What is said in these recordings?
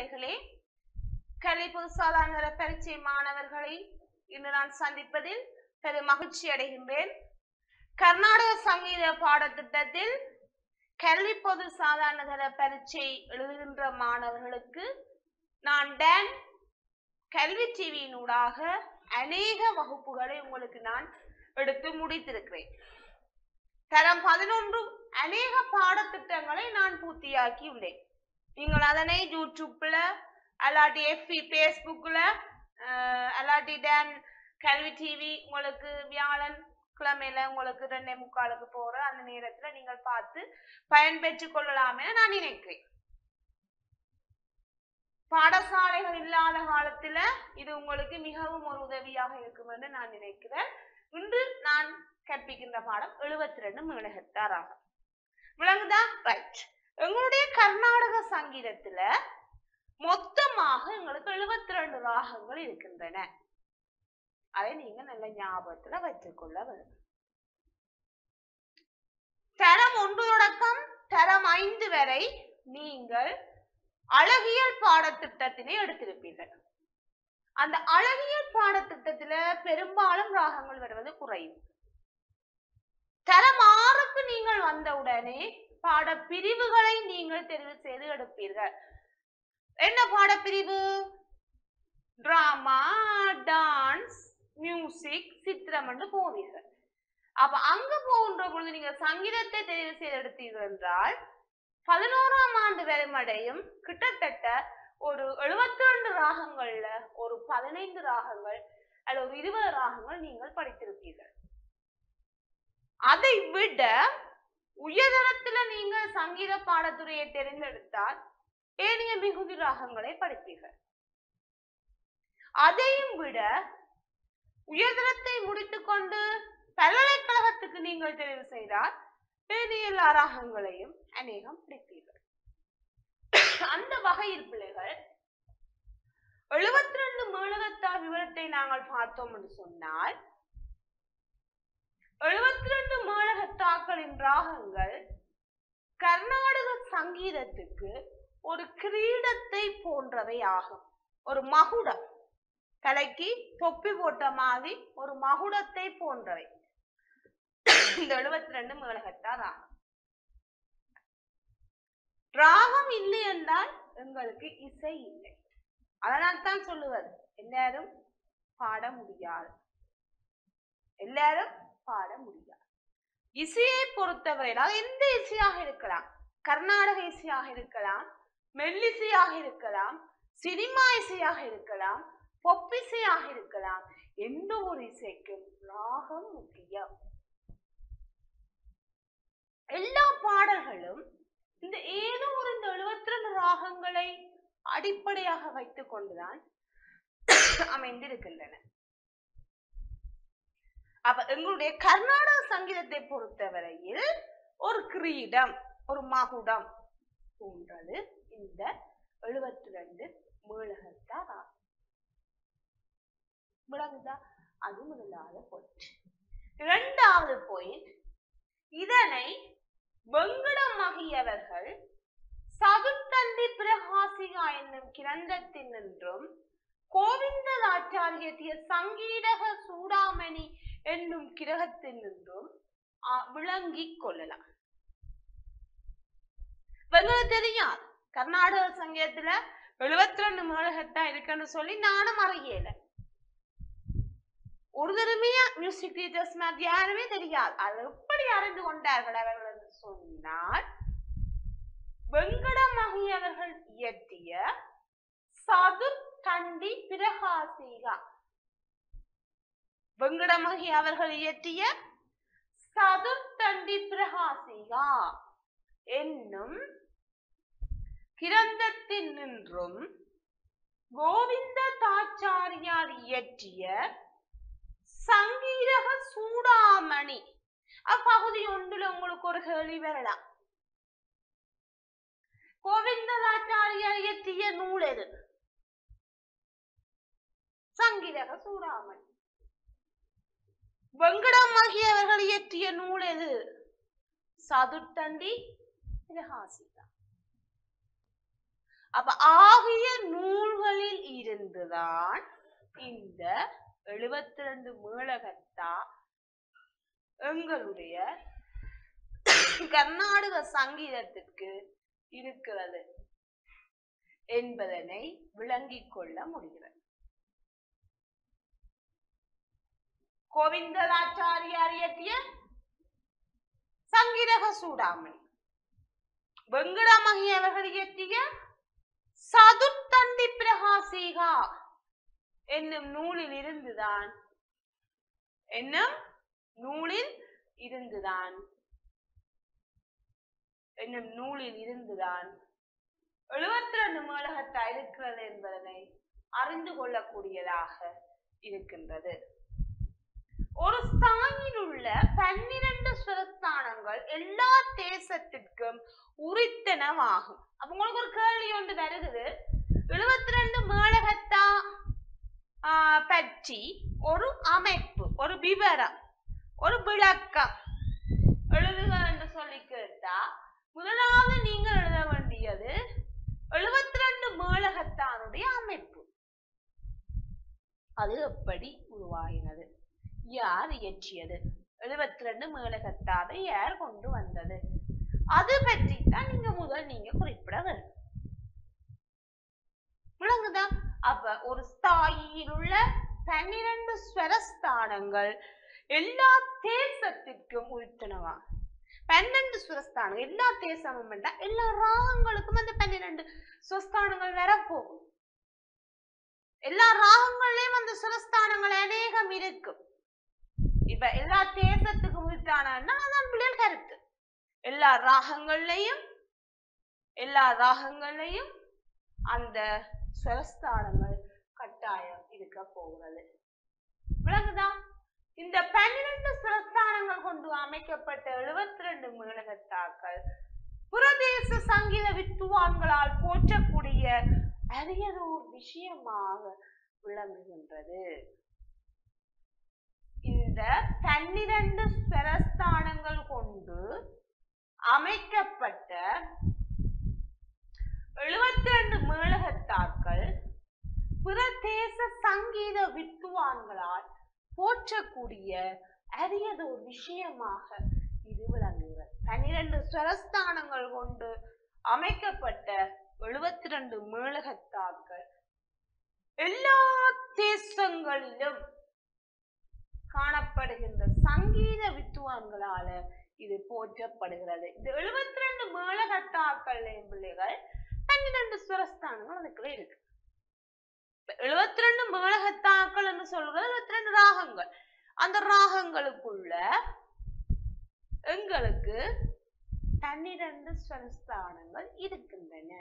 பிள்ளைகளே கலை பொதுசாதாரண பரீட்சை மாணவர்களை இன்று நான் சந்திப்பதில் பெரும் மகிழ்ச்சி அடைகின்றேன் கர்நாடக சங்கீத பாடத்திட்டத்தில் கல்வி பொது சாதாரண தர பரீட்சை எழுதுகின்ற மாணவர்களுக்கு நான் டன் கல்வி டிவியினூடாக அநேக வகுப்புகளை உங்களுக்கு நான் எடுத்து முடித்திருக்கிறேன் தரம் பதினொன்று அநேக பாடத்திட்டங்களை நான் பூர்த்தியாக்கி உள்ளேன் நீங்கள் அதனை யூடியூப்ல அல்லாட்டி எஃபி ஃபேஸ்புக்கில் அல்லாட்டி டன் கல்வி டிவி உங்களுக்கு வியாழன் கிழமையில உங்களுக்கு ரெண்டே முக்காலுக்கு போற அந்த நேரத்துல நீங்கள் பார்த்து பயன்பெற்று கொள்ளலாம் என நான் நினைக்கிறேன் பாடசாலைகள் இல்லாத காலத்துல இது உங்களுக்கு மிகவும் ஒரு உதவியாக இருக்கும் என்று நான் நினைக்கிறேன் இன்று நான் கற்பிக்கின்ற பாடம் எழுபத்தி ரெண்டு மீளகத்தார் ஆகும் விளங்குதா ரைட் எங்களுடைய கர்நாடக சங்கீதத்துல மொத்தமாக எங்களுக்கு எழுபத்தி ரெண்டு ராகங்கள் இருக்கின்றன அதை நீங்க நல்ல ஞாபகத்துல வைத்துக்கொள்ள வேண்டும் தரம் ஒன்று தொடக்கம் தரம் ஐந்து வரை நீங்கள் அழகியல் பாடத்திட்டத்தினை எடுத்திருப்பீர்கள் அந்த அழகியல் பாடத்திட்டத்துல பெரும்பாலும் ராகங்கள் வருவது குறையும் தரம் ஆறுக்கு நீங்கள் வந்தவுடனே பாட பிரிவுகளை நீங்கள் தெரிவு செய்து எடுப்பீர்கள் என்ன பாடப்பிரிவு டிராமா டான்ஸ் மியூசிக் சித்திரம் என்று போவீர்கள் அப்ப அங்க போகின்ற பொழுது நீங்க சங்கீதத்தை தெரிவு செய்து எடுத்தீர்கள் என்றால் பதினோராம் ஆண்டு வரைமடையும் கிட்டத்தட்ட ஒரு எழுபத்தி ரெண்டு ராகங்கள்ல ஒரு பதினைந்து ராகங்கள் அல்லது ஒரு இருபது ராகங்கள் நீங்கள் படித்திருப்பீர்கள் அதை விட உயர்தரத்துல நீங்க சங்கீத பாடத்துறையை தேர்ந்தெடுத்தால் ஏனைய மிகுதி ராகங்களை படிப்பீர்கள் அதையும் விட உயர்தரத்தை முடித்துக்கொண்டு பல்கலைக்கழகத்துக்கு நீங்கள் தெரிவு செய்தால் ஏனைய எல்லா ராகங்களையும் அநேகம் படிப்பீர்கள் அந்த வகையில் பிள்ளைகள் எழுபத்தி ரெண்டு மேலகத்தார் விவரத்தை நாங்கள் பார்த்தோம் என்று சொன்னால் எழுபத்தி ரெண்டு மேலகத்தாக்களின் ராகங்கள் கர்நாடக சங்கீதத்துக்கு ஒரு கிரீடத்தை போன்றவை ஆகும் ஒரு மகுடம் தலைக்கு தொப்பி போட்ட மாதிரி ஒரு மகுடத்தை போன்றவை இந்த எழுபத்தி ரெண்டு மேலகத்தார் ராகம் ராகம் இல்லை என்றால் எங்களுக்கு இசை இல்லை அதனால் தான் சொல்லுவது எல்லாரும் பாட முடியாது எல்லாரும் பாட முடியாது இசையை பொறுத்தவரையில் அது எந்த இசையாக இருக்கலாம் கர்நாடக இசையாக இருக்கலாம் மெல்லிசையாக இருக்கலாம் சினிமா இசையாக இருக்கலாம் பொப்பிசையாக இருக்கலாம் எந்த ஒரு இசைக்கும் ராகம் முக்கியம் எல்லா பாடல்களும் இந்த ஏதோ ஒரு இந்த எழுபத்தி ரெண்டு ராகங்களை அடிப்படையாக வைத்துக் கொண்டுதான் அமைந்திருக்கின்றன அப்ப எங்களுடைய கர்நாடக சங்கீதத்தை பொறுத்தவரையில் ஒரு கிரீடம் ஒரு மகுடம் போன்றது இந்த எழுபத்தி ரெண்டு மேலகத்தார் ஆகும் விளங்குதா அது முதலாவது பாயிண்ட் இரண்டாவது பாயிண்ட் இதனை வெங்கடமகியவர்கள் சதுர்த்தந்தி பிரகாசிகா என்னும் கிரந்தத்தில் நின்றும் கோவிந்தராச்சாரியத்திய சங்கீடக சூடாமணி என்னும் கிரகத்தில் நின்றும் விளங்கிக் கொள்ளலாம் வெங்களுக்கு தெரியாது கர்நாடக சங்கீதத்துல எழுபத்தி ரெண்டு மேலகத்தான் இருக்குன்னு சொல்லி நானும் அறியல ஒரு தடமையா மியூசிக் டீச்சர்ஸ் மாதிரி யாருமே தெரியாது அது எப்படி அறிந்து கொண்டார்கள் அவர்கள் என்று சொன்னால் வெங்கடமகி அவர்கள் இயற்றிய சதுர்த்தண்டி பிரகாசிகா வெங்கடமகி அவர்கள் இயற்றிய சதுர்த்தண்டி பிரகாசிகா என்னும் கிரந்தத்தில் நின்றும் கோவிந்த தாச்சாரியார் இயற்றிய சங்கீரக சூடாமணி அப்பகுதி ஒன்றுல உங்களுக்கு ஒரு கேள்வி வரலாம் கோவிந்தராச்சாரியார் இயற்றிய நூல் எது சங்கீரக சூடாமணி வெங்கடமாகி அவர்கள் இயற்றிய நூல் எது சதுர்த்தண்டி பிரகாசிதா அப்ப ஆகிய நூல்களில் இருந்துதான் இந்த எழுபத்தி ரெண்டு மேளகத்தா எங்களுடைய கர்நாடக சங்கீதத்திற்கு இருக்கிறது என்பதனை விளங்கிக் கொள்ள முடிகிறது கோவிந்தராச்சாரியார் இயற்றிய சங்கீதக சூடாமணி வெங்கடமகி அவர்கள் இயற்றிய சதுர்த்தண்டி பிரகாசிகா என்னும் நூலில் இருந்துதான் என்னும் நூலில் இருந்துதான் என்னும் நூலில் இருந்துதான் எழுபத்தி ரெண்டு மேலகத்தா இருக்கிறது என்பதனை அறிந்து கொள்ளக்கூடியதாக இருக்கின்றது ஒரு ஸ்தானில் உள்ள பன்னிரண்டு சுரஸ்தானங்கள் எல்லா தேசத்திற்கும் உரித்தனவாகும் அப்ப உங்களுக்கு ஒரு கேள்வி ஒன்று வருகிறது எழுபத்தி ரெண்டு மேலகத்தா ஆஹ், பற்றி ஒரு அமைப்பு ஒரு விவரம் ஒரு விளக்கம் எழுதுக என்று சொல்லி கேட்டா முதலாவது நீங்கள் எழுத வேண்டியது எழுபத்தி ரெண்டு மேலகத்தானுடைய அமைப்பு அது எப்படி உருவாகினது யார் இயற்றியது எழுபத்தி ரெண்டு மேலகத்தாவை யார் கொண்டு வந்தது அது பற்றி தான் நீங்க முதல் நீங்க குறிப்பிட வேண்டும் விளங்குதா அப்ப ஒரு ஸ்தாயியில் உள்ள பன்னிரண்டு ஸ்வரஸ்தானங்கள் எல்லா தேசத்திற்கும் உரித்தனவா பன்னெண்டு சுரஸ்தானம் எல்லா தேசமும் வேண்டாம் எல்லா ராகங்களுக்கும் அந்த பன்னிரண்டு சுரஸ்தானங்கள் வரப்போகும் எல்லா ராகங்கள்லயும் அந்த சுரஸ்தானங்கள் அநேகம் இருக்கும் இப்ப எல்லா தேசத்துக்கும் உரித்தானா அதான் பிள்ளைகள் கருத்து எல்லா ராகங்கள்லயும் எல்லா ராகங்கள்லயும் அந்த சுரஸ்தானங்கள் கட்டாயம் இருக்க போகிறது விளங்குதா இந்த பன்னிரண்டு சுரஸ்தானங்கள் கொண்டு அமைக்கப்பட்ட எழுபத்தி ரெண்டு மேலகத்தாக்கள் புரதேச சங்கீத வித்துவான்களால் போற்றக்கூடிய அரியதோர் விஷயமாக விளங்குகின்றது இந்த பன்னிரண்டு ஸ்வரஸ்தானங்கள் கொண்டு அமைக்கப்பட்ட எழுபத்தி ரெண்டு மேளகத்தாக்கள் பிரதேச சங்கீத வித்துவான்களால் போற்றக்கூடிய அரியதோர் விஷயமாக இது விளங்குகிறது பன்னிரண்டு ஸ்வரஸ்தானங்கள் கொண்டு அமைக்கப்பட்ட எழுபத்தி ரெண்டு மேளகத்தாக்கள் எல்லா தேசங்களிலும் காணப்படுகின்ற சங்கீத வித்துவான்களால இது போற்றப்படுகிறது இந்த எழுபத்தி ரெண்டு மேளகத்தாக்கள் பிள்ளைகள் பன்னிரண்டு சுரஸ்தானங்கள் அதுக்குள்ள இருக்கு எழுபத்தி ரெண்டு மேளகத்தாக்கள் என்று சொல்றது எழுபத்தி ரெண்டு ராகங்கள் அந்த ராகங்களுக்குள்ள எங்களுக்கு பன்னிரண்டு ஸ்வரஸ்தானங்கள் இருக்கின்றன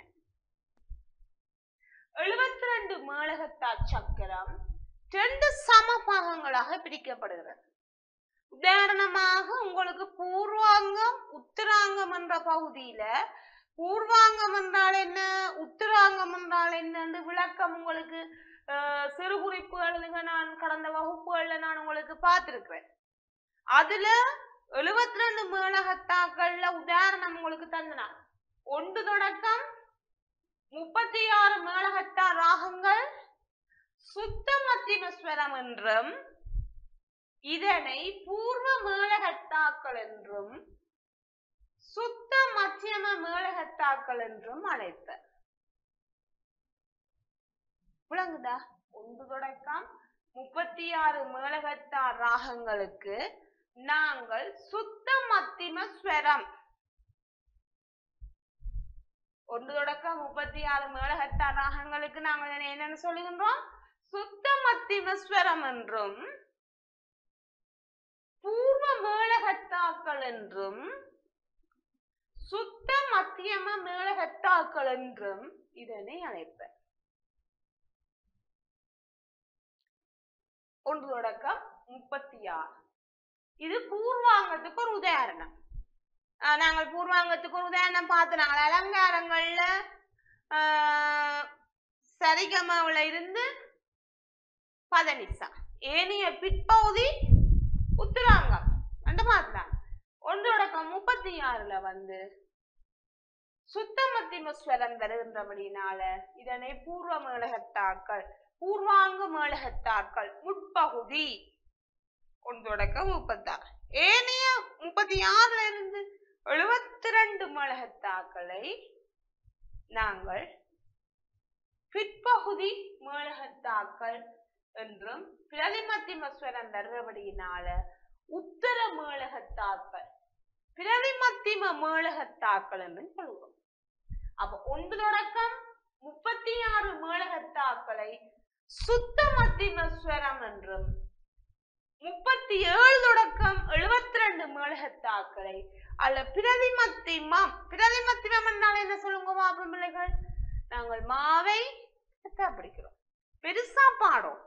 எழுபத்தி ரெண்டு மேளகத்தா சக்கரம் ரெண்டு சம பாகங்களாக பிரிக்கப்படுகிறது உதாரணமாக உங்களுக்கு பூர்வாங்கம் உத்தராங்கம் என்ற பகுதியில பூர்வாங்கம் என்றால் என்ன உத்தராங்கம் என்றால் என்னன்னு விளக்கம் உங்களுக்கு அஹ், சிறு குறிப்பு எழுதுங்க நான் கடந்த வகுப்புகள்ல நான் உங்களுக்கு பார்த்திருக்கிறேன் அதுல எழுபத்தி ரெண்டு மேளகத்தாக்கள்ல உதாரணம் உங்களுக்கு தந்தனான் ஒன்று தொடக்கம் முப்பத்தி ஆறு மேளகத்தா ராகங்கள் சுத்த மத்தியம ஸ்வரம் என்றும் இதனை பூர்வ மேளகத்தாக்கள் என்றும் சுத்த மத்தியம மேளகத்தாக்கள் என்றும் அழைப்பர் விளங்குதா ஒன்று தொடக்கம் முப்பத்தி ஆறு மேளகத்தா ராகங்களுக்கு நாங்கள் சுத்த மத்தியம ஸ்வரம் ஒன்று தொடக்கம் முப்பத்தி ஆறு மேளகத்தா ராகங்களுக்கு நாங்கள் இதனை என்னன்னு சொல்லுகின்றோம் சுத்த மத்தியம ஸ்வரம் என்றும் பூர்வ மேளகத்தாக்கள் என்றும் சுத்த மத்தியம மேளகத்தாக்கள் என்றும் இதனை அழைப்பர் ஒன்று தொடக்கம் முப்பத்தி ஆறு இது பூர்வாங்கத்துக்கு ஒரு உதாரணம் ஆஹ் நாங்கள் பூர்வாங்கத்துக்கு ஒரு உதாரணம் பார்த்து நாங்கள் அலங்காரங்கள்ல ஆஹ் சரிகமாவுல இருந்து பதனிசா ஏனைய பிற்பகுதி உத்தராங்கம் ரெண்டு மாத்திரம் ஒன்று தொடக்கம் முப்பத்தி ஆறுல வந்து சுத்தமத்திம ஸ்வரம் வருகின்றபடினால இதனை பூர்வ மேளகத்தாக்கள் பூர்வாங்க மேளகத்தாக்கள் முற்பகுதி ஒன்று தொடக்கம் முப்பத்தாறு ஏனைய முப்பத்தி ஆறுல இருந்து எழுபத்தி ரெண்டு மேளகத்தாக்களை நாங்கள் பிற்பகுதி மேளகத்தாக்கள் என்றும் பிரதிமத்திமஸ்வரம் வருபடியினால உத்தர மேளகத்தாக்கள் பிரதிமத்திம மேளகத்தாக்கள் என்று சொல்லுவோம் அப்ப ஒன்று தொடக்கம் முப்பத்தி ஆறு மேளகத்தாக்களை சுத்த மத்திமஸ்வரம் என்றும் முப்பத்தி ஏழு தொடக்கம் எழுபத்தி ரெண்டு மேளகத்தாக்களை அல்ல பிரதிமத்திமம் பிரதிமத்திமம் என்றால் என்ன சொல்லுங்க மாப்பிள்ளை பிள்ளைகள் நாங்கள் மாவை பெருசா பிடிக்கிறோம் பெருசா பாடும்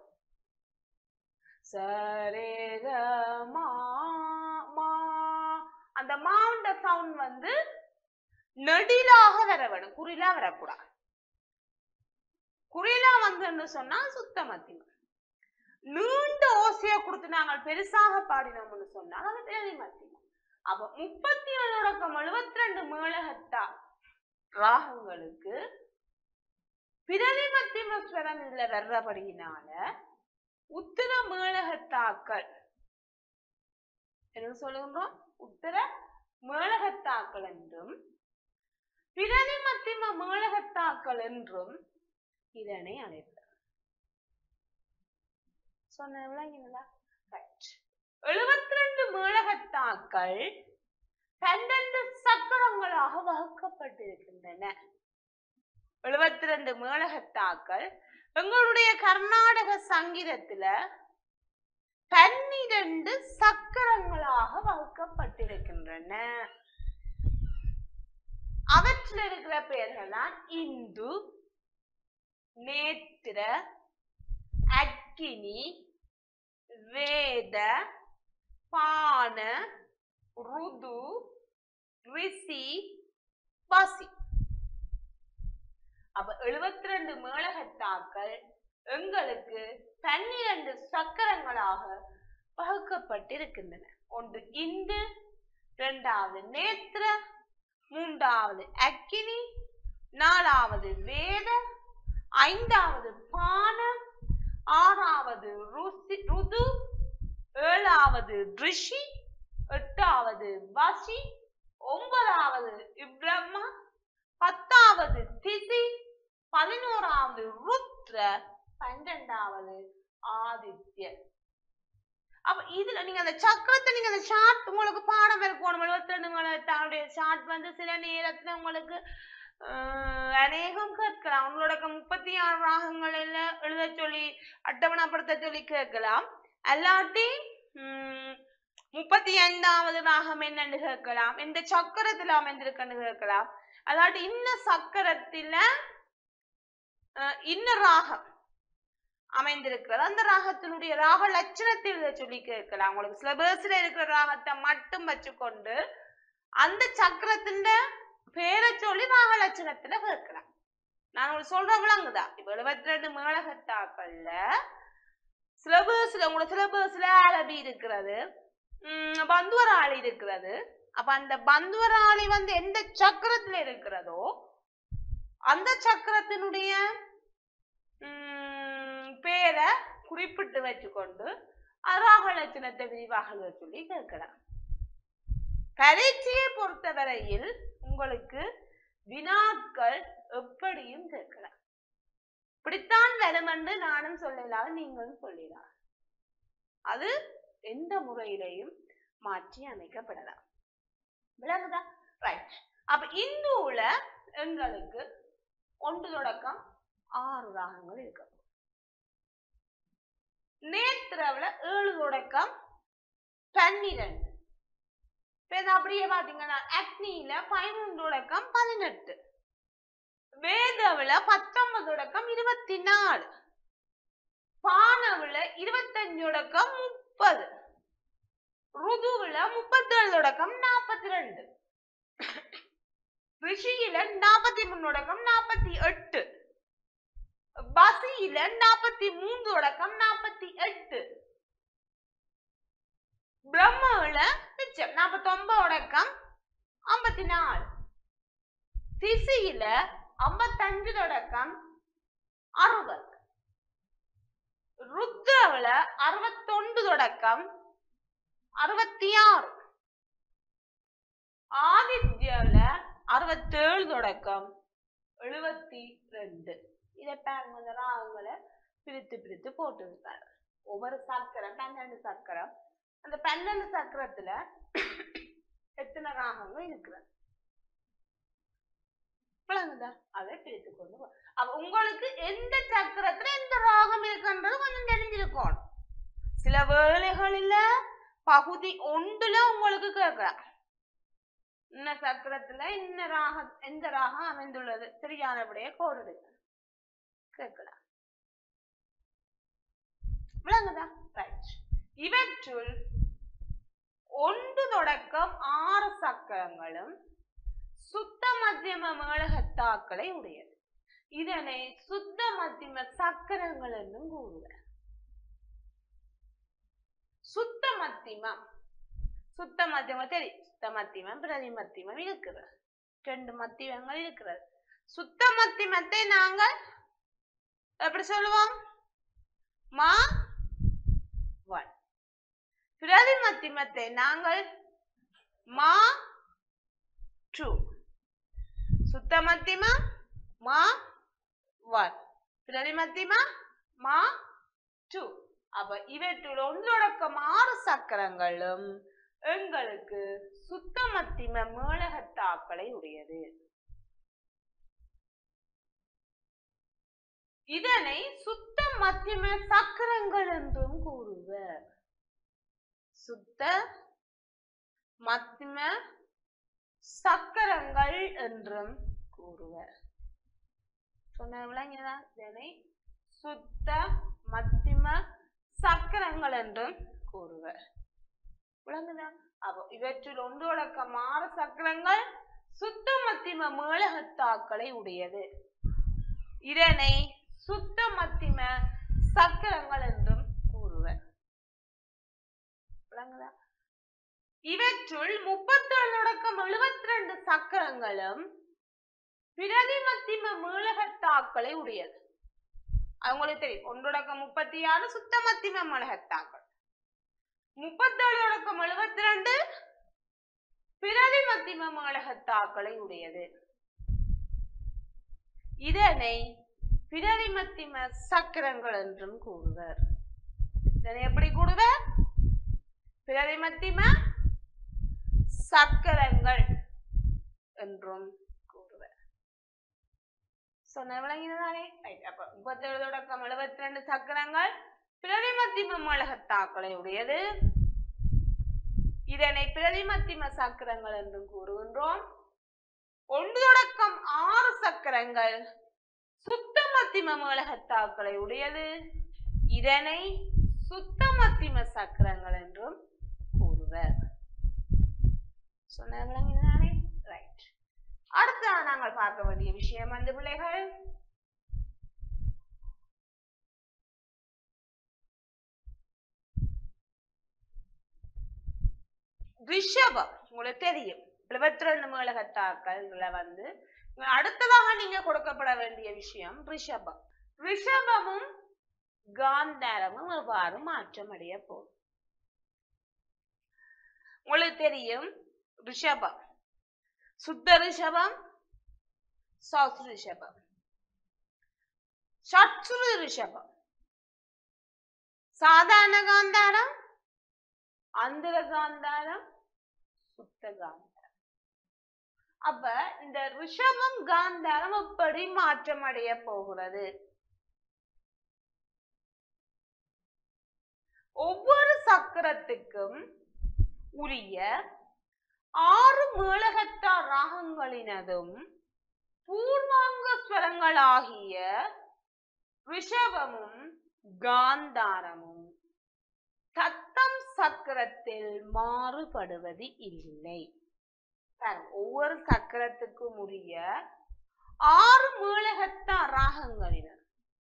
சரிக மா மா அந்த மாவுண்ட சவுண்ட் வந்து நெடிலாக வர வேணும் குறிலா வரக்கூடாது குறிலா வந்துன்னு சொன்னா சுத்த மத்தியம் நீண்ட ஓசையை கொடுத்து நாங்கள் பெருசாக பாடினோம்னு சொன்னால் அது பிரதி மத்தியம் அப்ப முப்பத்தி ஏழு தொடக்கம் எழுபத்தி ரெண்டு மேளகத்தா ராகங்களுக்கு பிரதிமத்திமஸ்வரம் இதுல வர்றபடியினால உத்தர மேளகத்தாக்கள் என்ன சொல்லுகின்றோம் உத்தர மேளகத்தாக்கள் என்றும் பிரதிமத்திம மேளகத்தாக்கள் என்றும் இதனை அழைப்பர் சொன்ன விளங்கினதா ரைட் எழுபத்தி ரெண்டு மேளகத்தாக்கள் பன்னெண்டு சக்கரங்களாக வகுக்கப்பட்டிருக்கின்றன எழுபத்தி ரெண்டு மேளகத்தாக்கள் எங்களுடைய கர்நாடக சங்கீதத்துல பன்னிரண்டு சக்கரங்களாக வகுக்கப்பட்டிருக்கின்றன அவற்றில் இருக்கிற பெயர்கள் தான் இந்து நேத்திர அக்கினி வேத பான ருது ரிஷி பசி அப்ப எழுபத்தி ரெண்டு மேளகத்தாக்கள் எங்களுக்கு பன்னிரண்டு சக்கரங்களாக வகுக்கப்பட்டிருக்கின்றன ஒன்று இந்து இரண்டாவது நேத்திர மூன்றாவது அக்கினி நாலாவது வேத ஐந்தாவது பான ஆறாவது ருசி ருது ஏழாவது ரிஷி எட்டாவது வசி ஒன்பதாவது இப்ரம்மா பத்தாவது திசி பதினோராவது ருத்ர பன்னெண்டாவது ஆதித்யர் அப்ப இதுல நீங்க அந்த சக்கரத்தை நீங்க அந்த சார்ட் உங்களுக்கு பாடம் இருக்கணும் எழுபத்தி ரெண்டு தாவுடைய சார்ட் வந்து சில நேரத்துல உங்களுக்கு ஆஹ், அநேகம் கேட்கலாம் உங்களோட முப்பத்தி ஆறு ராகங்கள் எல்லாம் எழுத சொல்லி அட்டவணைப்படுத்த சொல்லி கேட்கலாம் அல்லாட்டி உம், முப்பத்தி ஐந்தாவது ராகம் என்னன்னு கேட்கலாம் எந்த சக்கரத்துல அமைந்திருக்குன்னு கேட்கலாம் அதாவது இன்ன சக்கரத்துல அஹ், இன்ன ராகம் அமைந்திருக்கிறது அந்த ராகத்தினுடைய ராக லட்சணத்தை எழுத சொல்லி கேட்கலாம் உங்களுக்கு சிலபஸ்ல இருக்கிற ராகத்தை மட்டும் வச்சுக்கொண்டு அந்த சக்கரத்தின் பேரை சொல்லி ராக லட்சணத்துல கேட்கலாம் நான் உங்களுக்கு சொல்ற விளங்குதா இப்ப எழுபத்தி ரெண்டு மேளகத்தாக்கள்ல சிலபஸ்ல உங்களோட சிலபஸ்ல அரபி இருக்கிறது உம் பந்துவராளி இருக்கிறது அப்ப அந்த பந்துவராளி வந்து எந்த சக்கரத்துல இருக்கிறதோ அந்த சக்கரத்தினுடைய உம், பேரை குறிப்பிட்டு வச்சுக்கொண்டு அராக லட்சணத்தை விரிவாக எழுத சொல்லி கேட்கலாம் பரீட்சையை பொறுத்தவரையில் உங்களுக்கு வினாக்கள் எப்படியும் கேட்கலாம் இப்படித்தான் வரும் என்று நானும் சொல்லலாம் நீங்களும் சொல்லலாம் அது எந்த முறையிலையும் மாற்றி அமைக்கப்படலாம் விளங்குதா ரைட் அப்ப இந்துல எங்களுக்கு ஒன்று தொடக்கம் ஆறு ராகங்கள் இருக்கு நேத்திரவுல ஏழு தொடக்கம் பன்னிரண்டு இப்ப இது அப்படியே பாத்தீங்கன்னா அக்னியில பதினொன்று தொடக்கம் பதினெட்டு வேதவுல பத்தொன்பது தொடக்கம் இருபத்தி நாலு பானவுல இருபத்தஞ்சு தொடக்கம் முப்பது ருதுவுல முப்பத்தேழு தொடக்கம் நாற்பத்தி ரெண்டு ரிஷியில நாற்பத்தி மூணு தொடக்கம் நாற்பத்தி எட்டு பசியில நாற்பத்தி மூன்று தொடக்கம் நாற்பத்தி எட்டு பிரம்மவுல மிச்சம் நாற்பத்தி ஒன்பது தொடக்கம் ஐம்பத்தி நாலு திசியில ஐம்பத்தஞ்சு தொடக்கம் அறுபது ருத்ரவுல அறுபத்தொண்டு தொடக்கம் அறுபத்தி ஆறு ஆதித்யால அறுபத்தேழு தொடக்கம் எழுபத்தி ரெண்டு இதை பாருங்க இந்த ராகங்களை பிரித்து பிரித்து போட்டிருக்காரு ஒவ்வொரு சக்கரம் பன்னெண்டு சக்கரம் அந்த பன்னெண்டு சக்கரத்துல எத்தனை ராகங்கள் இருக்கிறது விளங்குதா அதை பிரித்து கொண்டு வா. அப்ப உங்களுக்கு எந்த சக்கரத்துல எந்த ராகம் இருக்குன்றது கொஞ்சம் தெரிஞ்சிருக்கும் சில வேளைகளில பகுதி ஒன்றுல உங்களுக்கு கேட்கலாம் இன்ன சக்கரத்துல இன்ன ராகம் எந்த ராகம் அமைந்துள்ளது சரியானபடியே கோடு கேட்கலாம் விளங்குதா ரைட் இவற்றுள் ஒன்று தொடக்கம் ஆறு சக்கரங்களும் சுத்த மத்தியம மேளகத்தாக்களை உடையது இதனை சுத்த மத்தியம சக்கரங்கள் என்றும் கூறுவர் சுத்த மத்திமம் சுத்த மத்தியமம் தெரியும் சுத்த மத்தியமம் பிரதி மத்தியமம் இருக்கிறது ரெண்டு மத்தியங்கள் இருக்கிறது சுத்த மத்தியமத்தை நாங்கள் எப்படி சொல்லுவோம் மா ஒன் பிரதி மத்தியமத்தை நாங்கள் மா டூ சுத்த மத்தியமம் மா ஒன் பிரதி மத்தியமம் மா டூ அப்ப இவற்றுள் ஒன்றொடக்கம் ஆறு சக்கரங்களும் எங்களுக்கு சுத்த மத்திம மேளகத்தாக்களை உடையது இதனை சுத்த மத்தியம சக்கரங்கள் என்றும் கூறுவர் சுத்த மத்தியம சக்கரங்கள் என்றும் கூறுவர் சொன்ன விளங்கியதா இதனை சுத்த மத்திம சக்கரங்கள் என்றும் கூறுவர் விளங்குதா அப்போ இவற்றில் ஒன்றொடக்கம் ஆறு சக்கரங்கள் சுத்த மத்திம மேளகத்தாக்களை உடையது இதனை சுத்த மத்திம சக்கரங்கள் என்றும் கூறுவர் விளங்குதா இவற்றுள் முப்பத்தேழு தொடக்கம் எழுபத்தி ரெண்டு சக்கரங்களும் பிரதிமத்திம மேளகத்தாக்களை உடையது அவங்களுக்கு தெரியும் ஒன்றொடக்கம் முப்பத்தி ஆறு சுத்த மத்திம மேளகத்தாக்கள் முப்பத்தேழு தொடக்கம் எழுபத்தி ரெண்டு பிரதிமத்திம மேளகத்தாக்களை உடையது இதனை பிரதிமத்திம சக்கரங்கள் என்றும் கூறுவர் இதனை எப்படி கூறுவர் பிரதிமத்திம சக்கரங்கள் என்றும் கூறுவர் சொன்ன விளங்கினதானே ரைட் அப்ப முப்பத்தேழு தொடக்கம் எழுபத்தி ரெண்டு சக்கரங்கள் பிரதிமத்திம மலகத்தாக்களை உடையது இதனை பிரதிமத்திம சக்கரங்கள் என்றும் கூறுகின்றோம் ஒன்று தொடக்கம் ஆறு சக்கரங்கள் சுத்தமத்திம மேளகத்தாக்களை உடையது இதனை சுத்தமத்திம சக்கரங்கள் என்றும் கூறுவர் சொன்ன விளங்கினானே ரைட் அடுத்த நாங்கள் பார்க்க வேண்டிய விஷயம் வந்து பிள்ளைகள் ரிஷபம் உங்களுக்கு தெரியும் எழுபத்தி ரெண்டு மேலகத்தாக்கள்ல வந்து அடுத்ததாக நீங்க கொடுக்கப்பட வேண்டிய விஷயம் ரிஷபம் ரிஷபமும் காந்தாரமும் எவ்வாறு மாற்றமடைய போகும் உங்களுக்கு தெரியும் ரிஷபம் சுத்த ரிஷபம் சௌத் ரிஷபம் சத்ரு ரிஷபம் சாதாரண காந்தாரம் அந்தர காந்தாரம் சுத்த காந்தாரம் அப்ப இந்த ரிஷபம் காந்தாரம் எப்படி மாற்றம் அடைய போகிறது ஒவ்வொரு சக்கரத்துக்கும் உரிய ஆறு மேளகத்தார் ராகங்களினதும் பூர்வாங்க ஸ்வரங்களாகிய ரிஷபமும் காந்தாரமும் தத்தம் சக்கரத்தில் மாறுபடுவது இல்லை பாருங்க, ஒவ்வொரு சக்கரத்துக்கும் உரிய ஆறு மேளகத்தார் ராகங்களினர்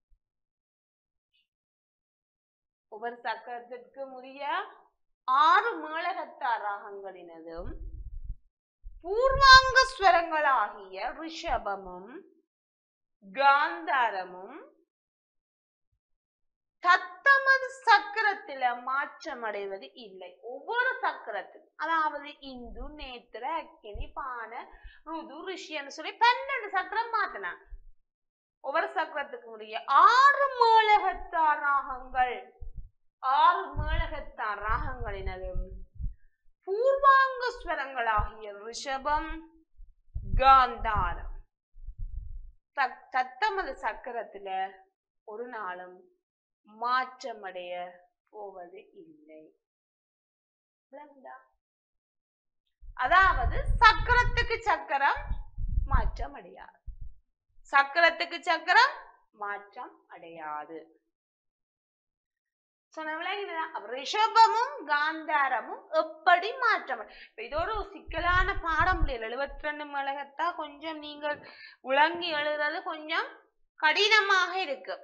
ஒவ்வொரு சக்கரத்திற்கும் உரிய ஆறு மேளகத்தார் ராகங்களினதும் பூர்வாங்க ஸ்வரங்களாகிய ரிஷபமும் காந்தாரமும் தத்தமது சக்கரத்தில மாற்றம் அடைவது இல்லை ஒவ்வொரு சக்கரத்திலும் அதாவது இந்து நேத்திர அக்கினி பான ருது ரிஷின்னு சொல்லி பன்னெண்டு சக்கரம் மாத்தினாங்க ஒவ்வொரு சக்கரத்துக்கு உரிய ஆறு மேலகத்தார் ராகங்கள் ஆறு மேலகத்தார் ராகங்களினதும் பூர்வாங்க ஸ்வரங்களாகிய ரிஷபம் காந்தாரம் தக்- தத்தமது சக்கரத்துல ஒரு நாளும் மாற்றமடைய போவது இல்லை விளங்குதா? அதாவது சக்கரத்துக்கு சக்கரம் மாற்றம் அடையாது சக்கரத்துக்கு சக்கரம் மாற்றம் அடையாது சொன்ன விளங்கினதா? அப்ப ரிஷபமும் காந்தாரமும் எப்படி மாற்றம் அடை- இப்ப இது ஒரு சிக்கலான பாடம் இல்லையா எழுபத்தி ரெண்டு மிளகத்தா கொஞ்சம் நீங்கள் விளங்கி எழுதுறது கொஞ்சம் கடினமாக இருக்கு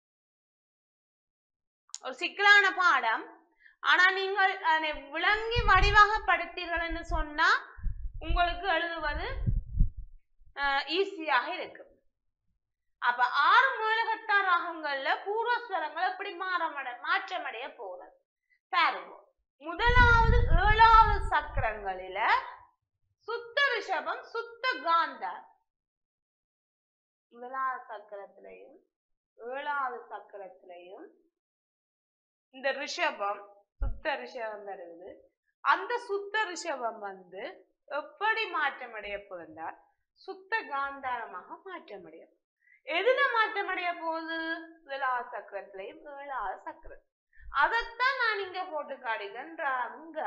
ஒரு சிக்கலான பாடம் ஆனா நீங்கள் அதை விளங்கி வடிவாக படுத்தீர்கள்னு சொன்னா உங்களுக்கு எழுதுவது ஈஸியாக இருக்கு அப்ப ஆறு மேலகத்தார் ராகங்கள்ல பூர்வஸ்வரங்கள் எப்படி மாறமட மாற்றமடைய போறது பாருங்க முதலாவது ஏழாவது சக்கரங்களில சுத்த ரிஷபம் சுத்த காந்தார் முதலாவது சக்கரத்திலையும் ஏழாவது சக்கரத்திலையும் இந்த ரிஷபம் சுத்த ரிஷபம் வருது அந்த சுத்த ரிஷபம் வந்து எப்படி மாற்றமடைய போகுதுன்னா சுத்த காந்தாரமாக மாற்றமடைய எதுல மாற்றமடைய போகுது ஏழாவது சக்கரத்திலையும் ஏழாவது சக்கரம் அதைத்தான் நான் இங்க போட்டு காட்டுகின்றாங்க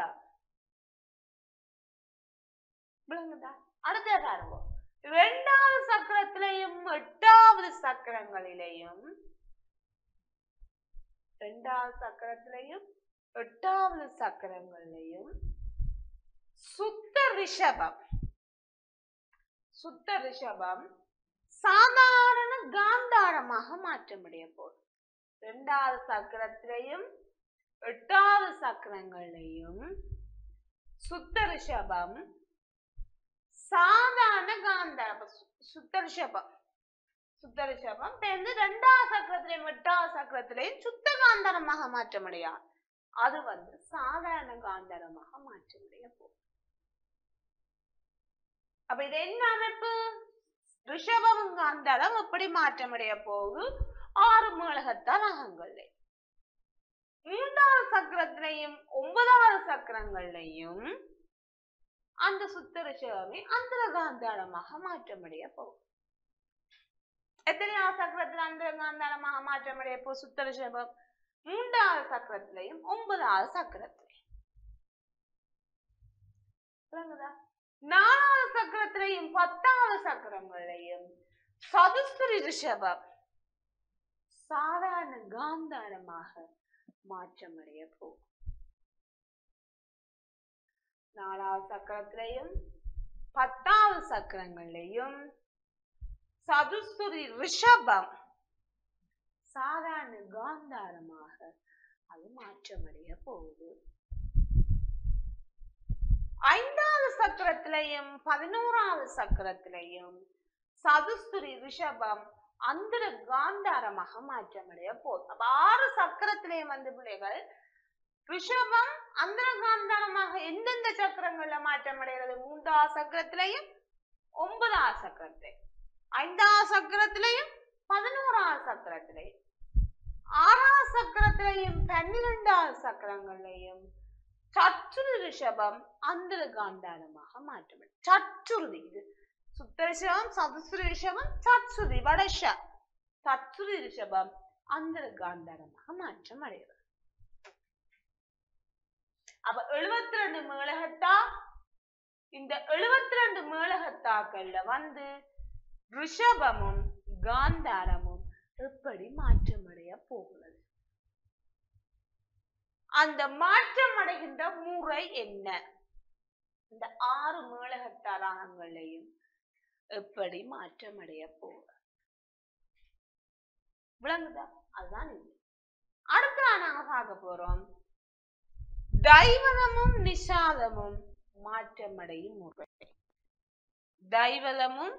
விளங்குதா அடுத்த பாருங்க இரண்டாவது சக்கரத்திலையும் எட்டாவது சக்கரங்களிலையும் இரண்டாவது சக்கரத்திலையும் எட்டாவது சக்கரங்களிலையும் சுத்த ரிஷபம் சுத்த ரிஷபம் சாதாரண காந்தாரமாக மாற்ற முடிய போகுது இரண்டாவது சக்கரத்திலையும் எட்டாவது சக்கரங்களையும் சுத்த ரிஷபம் சாதாரண காந்தாரம் அப்ப சு- சுத்த ரிஷபம் சுத்த ரிஷபம் சேர்ந்து ரெண்டாவது சக்கரத்திலையும் எட்டாவது சக்கரத்திலையும் சுத்த காந்தாரமாக மாற்ற முடியாது அது வந்து சாதாரண காந்தாரமாக மாற்ற முடிய போகுது அப்ப இது என்ன அமைப்பு ரிஷபம் காந்தாரம் எப்படி மாற்றமடைய போகுது ஆறு மேலகத்தால் ராகங்கள்ல மூன்றாவது சக்கரத்திலையும் ஒன்பதாவது சக்கரங்கள்லையும் அந்த சுத்த ரிஷபமே அந்த காந்தாரமாக மாற்றமடைய போகும் எத்தனையாவது சக்கரத்துல அந்த காந்தாரமாக மாற்றமடைய போ சுத்த ரிஷபம் மூன்றாவது சக்கரத்திலையும் ஒன்பதாவது சக்கரத்திலையும் விளங்குதா நாலாவது சக்கரத்திலையும் பத்தாவது சக்கரங்களையும் சதுஸ்திரி ரிஷபம் சாதாரண காந்தாரமாக மாற்றமடைய போகும் நாலாவது சக்கரத்திலையும் பத்தாவது சக்கரங்களையும் சதுஸ்துரி ரிஷபம் சாதாரண காந்தாரமாக அது மாற்றமடைய போகுது ஐந்தாவது சக்கரத்திலையும் பதினோராவது சக்கரத்திலையும் சதுஸ்துரி ரிஷபம் அந்த காந்தாரமாக மாற்றமடைய போகுது அப்ப ஆறு சக்கரத்திலையும் வந்து பிள்ளைகள் ரிஷபம் அந்த காந்தாரமாக எந்தெந்த சக்கரங்கள்ல மாற்றமடைகிறது மூன்றாவது சக்கரத்திலையும் ஒன்பதாவது சக்கரத்திலையும் ஐந்தாவது சக்கரத்திலையும் பதினோராவது சக்கரத்திலையும் ஆறாவது சக்கரத்திலையும் பன்னிரெண்டாவது சக்கரங்களையும் சற்றுரு ரிஷபம் அந்த காந்தாரமாக மாற்றப்படும் சற்றுருதி இது சுத்த ரிஷபம் சதுசுரி ரிஷபம் சற்றுரி வடஷ சற்றுரி ரிஷபம் அந்த காந்தாரமாக மாற்றம் அடைகிறது அப்ப எழுபத்தி ரெண்டு மேலகத்தா இந்த எழுபத்தி ரெண்டு மேலகத்தாக்கள்ல வந்து ரிஷபமும் காந்தாரமும் எப்படி மாற்றமடைய போகிறது அந்த மாற்றம் அடைகின்ற முறை என்ன இந்த ஆறு மேலகத்தா ராகங்களையும் எப்படி மாற்றமடைய போகிறது விளங்குதா அதுதான் இது அடுத்து நாங்க பார்க்க போறோம் தைவதமும் நிஷாதமும் மாற்றமடையும் முறை தைவதமும்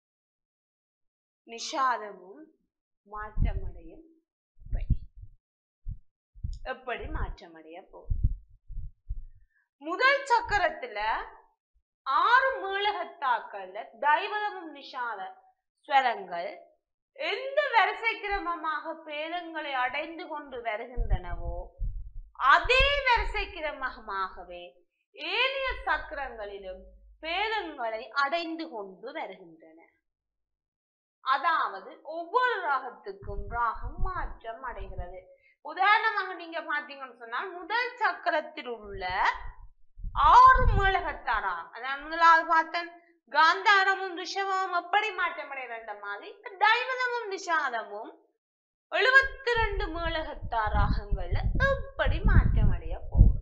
நிஷாதமும் மாற்றமடையும் எப்படி? எப்படி மாற்றமடைய போகுது முதல் சக்கரத்துல ஆறு மேளகத்தாக்கள்ல தைவதமும் நிஷாத ஸ்வரங்கள் எந்த வரிசை கிரமமாக பேதங்களை அடைந்து கொண்டு வருகின்றனவோ அதே வரிசை கிரமமாகவே ஏனைய சக்கரங்களிலும் பேதங்களை அடைந்து கொண்டு வருகின்றன அதாவது ஒவ்வொரு ராகத்துக்கும் ராகம் மாற்றம் அடைகிறது உதாரணமாக நீங்க பாத்தீங்கன்னு சொன்னால் முதல் சக்கரத்தில் உள்ள ஆறு மேளகத்தாரா அதான் முதலாவது பார்த்தேன் காந்தாரமும் ரிஷபமும் எப்படி மாற்றமடைகிற மாதிரி இப்ப தைவதமும் நிஷாதமும் எழுபத்தி ரெண்டு மேளகத்தார் ராகங்கள்ல எப்படி மாற்றமடைய போகுது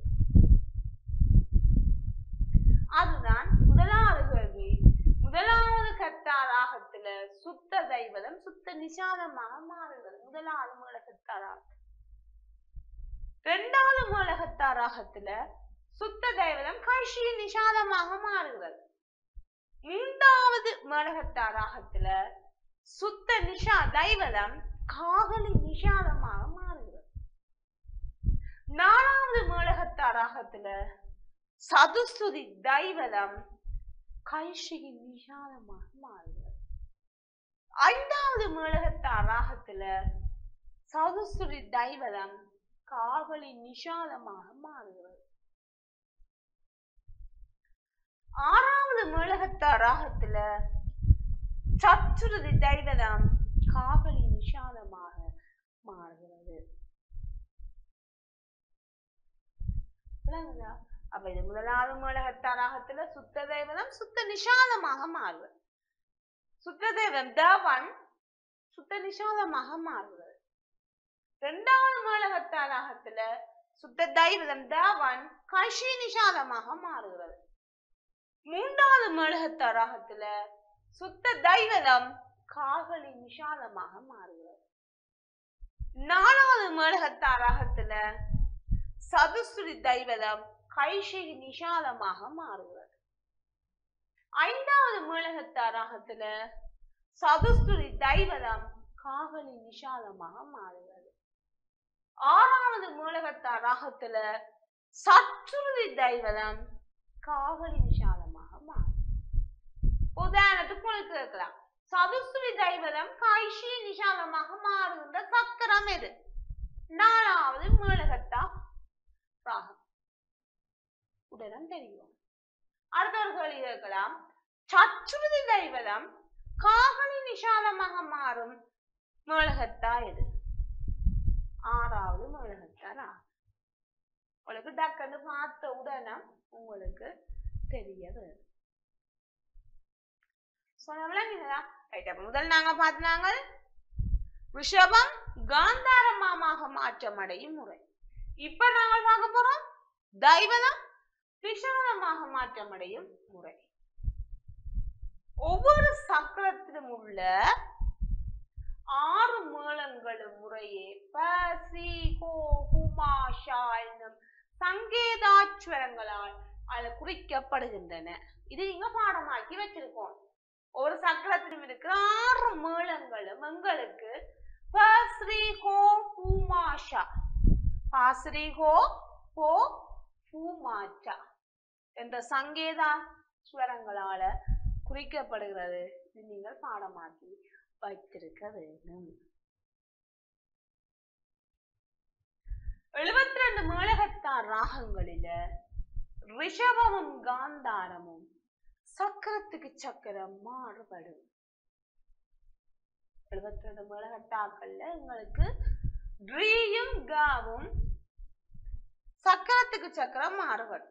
அதுதான் முதலாவது கேள்வி முதலாவது கத்தா ராகத்துல சுத்த தைவதம் சுத்த நிஷாதமாக மாறுகிறது முதலாவது மேளகத்தா ராகம் இரண்டாவது மேளகத்தா ராகத்துல சுத்த தைவதம் கைஷி நிஷாதமாக மாறுகிறது மூன்றாவது மேளகத்தா ராகத்துல சுத்த நிஷா தைவதம் காகலி நிஷாதமாக மாறுகிறது நாலாவது மேளகத்தா ராகத்துல சதுஸ்துதி தைவதம் கைஷிகி நிஷாதமாக மாறுகிறது ஐந்தாவது மேளகத்தா ராகத்துல சதுஸ்துதி தைவதம் காவலி நிஷாதமாக மாறுகிறது ஆறாவது மேளகத்தா ராகத்துல சச்சுருதி தைவதம் காவலி நிஷாதமாக மாறுகிறது விளங்குதா? அப்ப இது முதலாவது மேளகத்தா ராகத்துல சுத்த தெய்வதம் சுத்த நிஷாதமாக மாறுகிறது சுத்த தெய்வம் தவன் சுத்த நிஷாதமாக மாறுகிறது இரண்டாவது மேளகத்தா ராகத்துல சுத்த தைவதம் தவன் கஷி நிஷாதமாக மாறுகிறது மூன்றாவது மேளகத்தா ராகத்துல சுத்த தைவதம் காகலி நிஷாதமாக மாறுகிறது நாலாவது மேளகத்தா ராகத்துல சதுஸ்துரி தைவதம் கைஷகி நிஷாதமாக மாறுகிறது ஐந்தாவது மேளகத்தா ராகத்துல சதுஸ்துரி தைவதம் காகலி நிஷாதமாக மாறுகிறது ஆறாவது மேளகத்தா ராகத்துல சற்றுருதி தைவதம் காகலி நிஷாதமாக மாறும் உதாரணத்துக்கு உங்களுக்கு இருக்கலாம் சதுஸ்துரி தைவதம் கைஷி நிஷாதமாக மாறுகின்ற சக்கரம் எது நாலாவது மேளகத்தா ராகம் உடனும் தெரியும் அடுத்தவர்கள் இருக்கலாம் சச்சுருதி தைவதம் காகலி நிஷாதமாக மாறும் மேளகத்தா எது ஆறாவது மேளகத்தா ராகம் உங்களுக்கு டக்குன்னு பார்த்த உடனே உங்களுக்கு தெரிய வரும் சொன்ன விளங்குதா ரைட் அப்ப முதல் நாங்க பார்த்தாங்க ரிஷபம் காந்தாரமாமாக மாற்றமடையும் முறை இப்ப நாங்கள் பார்க்க போறோம் தைவதம் விஷாதமாக மாற்றமடையும் முறை ஒவ்வொரு சக்கரத்திலும் உள்ள ஆறு மேளங்களும் முறையே ப சி கோ ஹுமாஷா என்னும் சங்கேதாட்சரங்களால் அது குறிக்கப்படுகின்றன இது நீங்க பாடமாக்கி வச்சிருக்கோம் ஒரு சக்கரத்திலும் இருக்கிற ஆறு மேளங்களும் எங்களுக்கு ப ஸ்ரீ ஹோ ஹுமாஷா பாஸ்ரீ ஹோ ஹோ பூமாச்சா என்ற சங்கேதா ஸ்வரங்களால குறிக்கப்படுகிறது இது நீங்கள் பாடமாக்கி வைத்திருக்க வேண்டும் எழுபத்தி ரெண்டு மேளகத்தார் ராகங்களில ரிஷபமும் காந்தாரமும் சக்கரத்துக்கு சக்கரம் மாறுபடும் எழுபத்தி ரெண்டு மேளகத்தாக்கள்ல எங்களுக்கு ட்ரீயும் காவும் சக்கரத்துக்கு சக்கரம் மாறுபடும்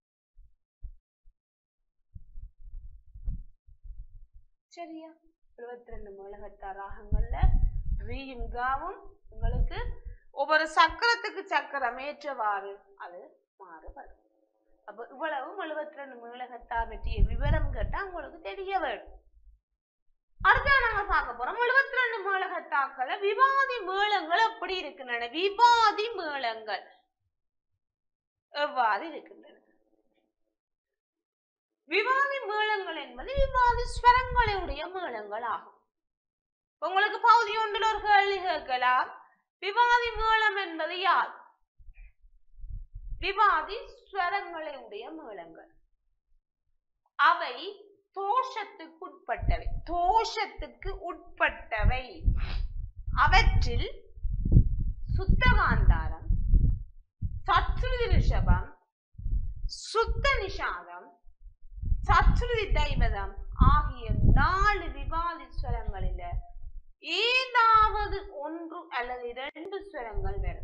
சரியா இருபத்தி ரெண்டு மேளகத்தார் ராகங்கள்ல ரீயும் காவும் உங்களுக்கு ஒவ்வொரு சக்கரத்துக்கு சக்கரம் ஏற்றவாறு அது மாறுபடும் அப்ப இவ்வளவும் எழுபத்தி ரெண்டு மேளகத்தார் பற்றிய விவரம் கேட்டா உங்களுக்கு தெரிய வேணும் அடுத்த நாங்க பார்க்க போறோம் எழுபத்தி ரெண்டு மேளகத்தாக்கள விவாதி மேளங்கள் எப்படி இருக்கின்றன விவாதி மேளங்கள் எவ்வாறு இருக்கின்றன விவாதி மேளங்கள் என்பது விவாதி ஸ்வரங்களுடைய மேளங்கள் ஆகும் உங்களுக்கு பகுதி ஒன்றில் ஒரு கேள்வி கேட்கலாம் விவாதி மேளம் என்பது யார் விவாதி ஸ்வரங்களுடைய மேளங்கள் அவை தோஷத்துக்கு உட்பட்டவை தோஷத்துக்கு உட்பட்டவை அவற்றில் சுத்தகாந்தாரம் சத்ருதி ரிஷபம் சுத்த நிஷாதம் சத்ருதி தைவதம் ஆகிய நாலு விவாதி ஸ்வரங்களில ஏதாவது ஒன்று அல்லது இரண்டு ஸ்வரங்கள் வரும்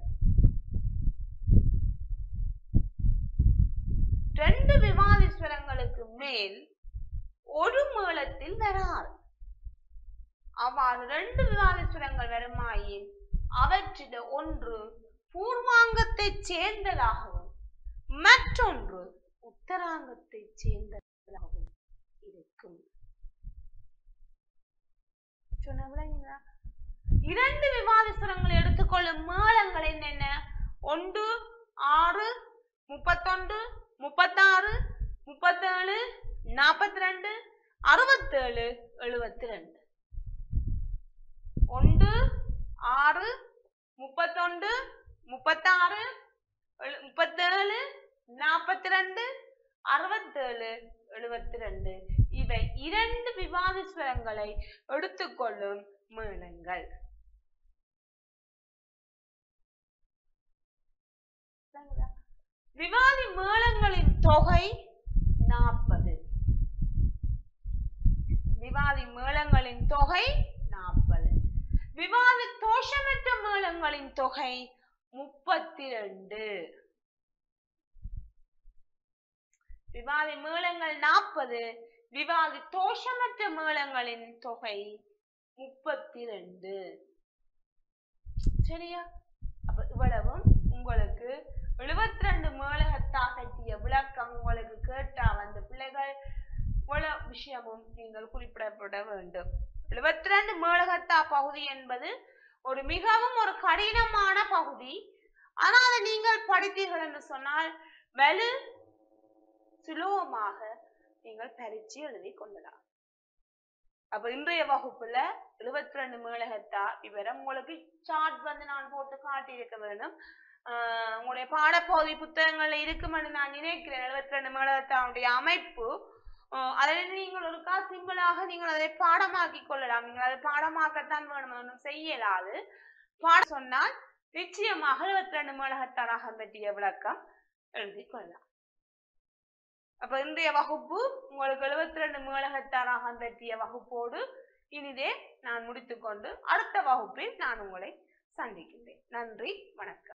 ரெண்டு விவாதி ஸ்வரங்களுக்கு மேல் ஒரு மேளத்தில் வராது அவ்வாறு ரெண்டு விவாதி ஸ்வரங்கள் வருமாயின் அவற்றில ஒன்று பூர்வாங்கத்தை சேர்ந்ததாகவும் மற்றொன்று உத்தராங்கத்தை சேர்ந்ததாகவும் இருக்கும் சொன்ன விளங்குதா? இரண்டு விவாத சுரங்களை எடுத்துக்கொள்ளும் மேளங்கள் என்னென்ன ஒன்று ஆறு முப்பத்தொன்று முப்பத்தாறு முப்பத்தேழு நாற்பத்தி ரெண்டு அறுபத்தேழு எழுபத்தி ரெண்டு ஒன்று ஆறு முப்பத்தொன்று முப்பத்தாறு எழு- முப்பத்தேழு நாற்பத்தி ரெண்டு அறுபத்தேழு எழுபத்தி ரெண்டு இவை இரண்டு விவாத ஸ்வரங்களை எடுத்துக்கொள்ளும் மேளங்கள் விவாதி மேளங்களின் தொகை நாற்பது விவாதி மேளங்களின் தொகை நாற்பது விவாதி தோஷமற்ற மேளங்களின் தொகை முப்பத்தி ரெண்டு விவாதி மேளங்கள் நாற்பது விவாதி தோஷமற்ற மேளங்களின் தொகை முப்பத்தி ரெண்டு சரியா அப்ப இவ்வளவும் உங்களுக்கு எழுபத்தி ரெண்டு மேலகத்தா கட்டிய விளக்கம் உங்களுக்கு கேட்டா வந்து பிள்ளைகள் இவ்வளவு விஷயமும் நீங்கள் குறிப்பிடப்பட வேண்டும் எழுபத்தி ரெண்டு மேலகத்தா பகுதி என்பது ஒரு மிகவும் ஒரு கடினமான பகுதி ஆனால் அதை நீங்கள் படித்தீர்கள் என்று சொன்னால் வலு சுலபமாக நீங்கள் பரீட்சை எழுதி கொள்ளலாம் அப்ப இன்றைய வகுப்புல எழுபத்தி ரெண்டு மேலகத்தா விவரம் உங்களுக்கு சார்ட் வந்து நான் போட்டு காட்டியிருக்க வேண்டும் ஆஹ் உங்களுடைய பாடப்பகுதி புத்தகங்கள்ல இருக்குமென்னு நான் நினைக்கிறேன் எழுபத்தி ரெண்டு மேலகத்தாவுடைய அமைப்பு ஆஹ் அதில் நீங்கள் ஒரு கா சிம்பிளாக நீங்கள் அதை பாடமாக்கி கொள்ளலாம் நீங்கள் அதை பாடமாக்கத்தான் வேணும் ஒன்றும் செய்யலாது பாட சொன்னால் நிச்சயமாக எழுபத்தி ரெண்டு மேலகத்தாராக பற்றிய விளக்கம் எழுதி கொள்ளலாம் அப்ப இன்றைய வகுப்பு உங்களுக்கு எழுபத்தி ரெண்டு மேலகத்தாராக பற்றிய வகுப்போடு இனிதே நான் முடித்துக்கொண்டு அடுத்த வகுப்பில் நான் உங்களை சந்திக்கின்றேன் நன்றி வணக்கம்